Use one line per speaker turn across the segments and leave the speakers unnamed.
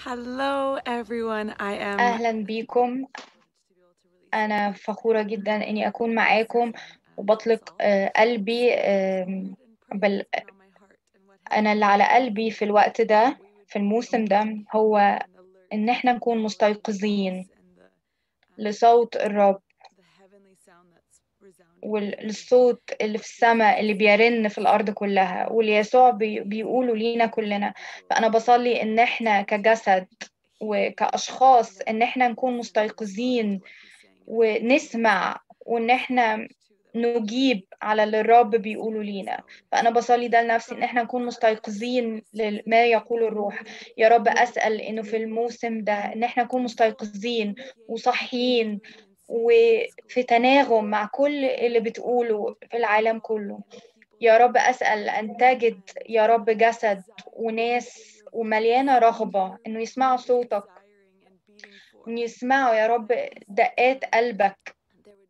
Hello everyone. I am
أهلا بيكم أنا فخورة جدا إني أكون معاكم وبطلق آه، قلبي آم، بل أنا اللي على قلبي في الوقت ده في الموسم ده هو إن إحنا نكون مستيقظين لصوت الرب والصوت اللي في السماء اللي بيرن في الأرض كلها واللي يسوع بي- بيقوله لينا كلنا فأنا بصلي إن إحنا كجسد وكأشخاص إن إحنا نكون مستيقظين ونسمع وإن إحنا نجيب على اللي الرب بيقوله لينا فأنا بصلي ده لنفسي إن إحنا نكون مستيقظين لما يقول الروح يا رب أسأل إنه في الموسم ده إن إحنا نكون مستيقظين وصحيين وفي تناغم مع كل اللي بتقوله في العالم كله يا رب أسأل أن تجد يا رب جسد وناس ومليانة رغبة إنه يسمعوا صوتك إن يسمعوا يا رب دقات قلبك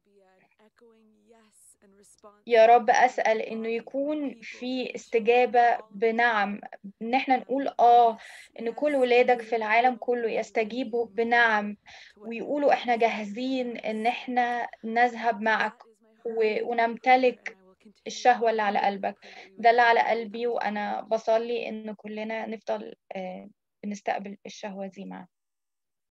يا رب أسأل إنه يكون في استجابة بنعم إن إحنا نقول آه إن كل ولادك في العالم كله يستجيبوا بنعم ويقولوا إحنا جاهزين إن إحنا نذهب معك و- ونمتلك الشهوة اللي على قلبك ده اللي على قلبي وأنا بصلي إن كلنا نفضل آه، بنستقبل الشهوة دي معا